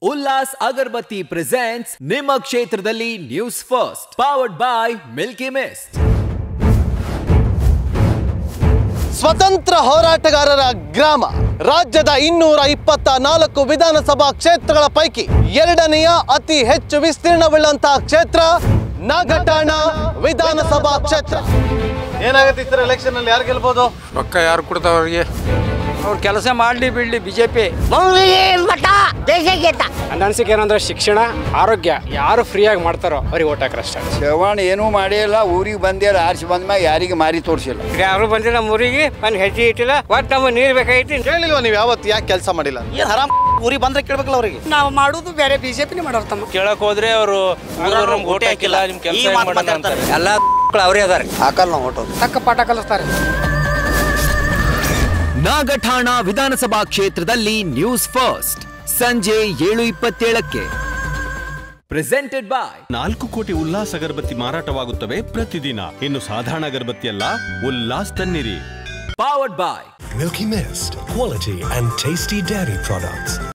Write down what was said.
Ullas agarbatti presents ನಿಮ್ಮ ಕ್ಷೇತ್ರದಲ್ಲಿ news first powered by Milky Mist ಸ್ವತಂತ್ರ ಹೋರಾಟಗಾರರ ಗ್ರಾಮ ರಾಜ್ಯದ ಇನ್ನೂರ ಇಪ್ಪತ್ತ ನಾಲ್ಕು ವಿಧಾನಸಭಾ ಕ್ಷೇತ್ರಗಳ ಪೈಕಿ ಎರಡನೆಯ ಅತಿ ಹೆಚ್ಚು ವಿಸ್ತೀರ್ಣವುಳ್ಳಂತಹ ಕ್ಷೇತ್ರ ನಾಗಠಾಣ ವಿಧಾನಸಭಾ ಕ್ಷೇತ್ರ ಏನಾಗುತ್ತೆ ಈ ಸರ್ ಎಲೆಕ್ಷನ್ ಅಲ್ಲಿ ಯಾರು ಗೆಲ್ಬಹುದು ರೊಕ್ಕ ಯಾರು ಕೊಡ್ತಾವ ಅವ್ರಿಗೆ ಅವ್ರು ಕೆಲಸ ಮಾಡಲಿ ಬಿಡಲಿ ಬಿಜೆಪಿ ಮಂಗಳಿಗೆ ಮಠ ದೇಶಕ್ಕೆ ಅಂತ ನನ್ನ ಅನ್ಸಿಕೆ ಏನಂದ್ರೆ ಶಿಕ್ಷಣ ಆರೋಗ್ಯ ಯಾರು ಫ್ರೀಯಾಗಿ ಮಾಡ್ತಾರೋ ಅವ್ರಿಗೆ ಓಟ್ ಹಾಕ್ರ ಅಷ್ಟೇ ಚವ್ಹಾಣ್ ಏನೂ ಮಾಡಿಲ್ಲ ಊರಿಗೆ ಬಂದಿಲ್ಲ ಆರಿಸಿ ಬಂದ ಮ್ಯಾಗ ಯಾರಿಗೆ ಮಾರಿ ತೋರಿಸಿಲ್ಲ ಯಾರು ಬಂದಿಲ್ಲ ಮುರಿಗೆ ಒಂದು ಹೆಜ್ಜೆ ಇಟ್ಟಿಲ್ಲ ಒಟ್ಟು ನಮಗೆ ನೀರು ಬೇಕಾಗಿತ್ತು ಕೇಳಿಲ್ವಾ ನೀವು ಯಾವತ್ತು ಯಾಕೆ ಕೆಲಸ ಮಾಡಿಲ್ಲ ಏನ್ ಹರಾಮ್ ಊರಿಗೆ ಬಂದ್ರೆ ಕೇಳ್ಬೇಕಲ್ಲ ಅವ್ರಿಗೆ ನಾವು ಮಾಡೋದು ಬೇರೆ ಬಿಜೆಪಿನೇ ಮಾಡೋರು ತಮ್ಮ ಕೇಳಕ್ ಹೋದ್ರೆ ಅವರು ನಮ್ಗೆ ಓಟೆ ಹಾಕಿಲ್ಲ ನಿಮ್ ಈ ಕೆಲಸ ಮಾತು ಮಾತಾಡ್ತಾರೆ. ಎಲ್ಲ ಅವರೇ ಅದಾರೆ ಹಾಕಲ್ಲ ನಾವು ಓಟು ತಕ್ಕ ಪಾಠ ಕಲಿಸ್ತಾರೆ ನಾಗಠಾಣ ವಿಧಾನಸಭಾ ಕ್ಷೇತ್ರದಲ್ಲಿ ನ್ಯೂಸ್ ಫಸ್ಟ್ ಸಂಜೆ ಏಳು ಇಪ್ಪತ್ತೇಳಕ್ಕೆ ಪ್ರೆಸೆಂಟೆಡ್ ಬೈ ನಾಲ್ಕು ಕೋಟಿ ಉಲ್ಲಾಸ್ ಅಗರಬತ್ತಿ ಮಾರಾಟವಾಗುತ್ತವೆ ಪ್ರತಿದಿನ ಇನ್ನು ಸಾಧಾರಣ ಅಗರಬತ್ತಿಯಲ್ಲ ಉಲ್ಲಾಸ್ ತನ್ನಿರಿ powered by Milky Mist, quality and tasty dairy products.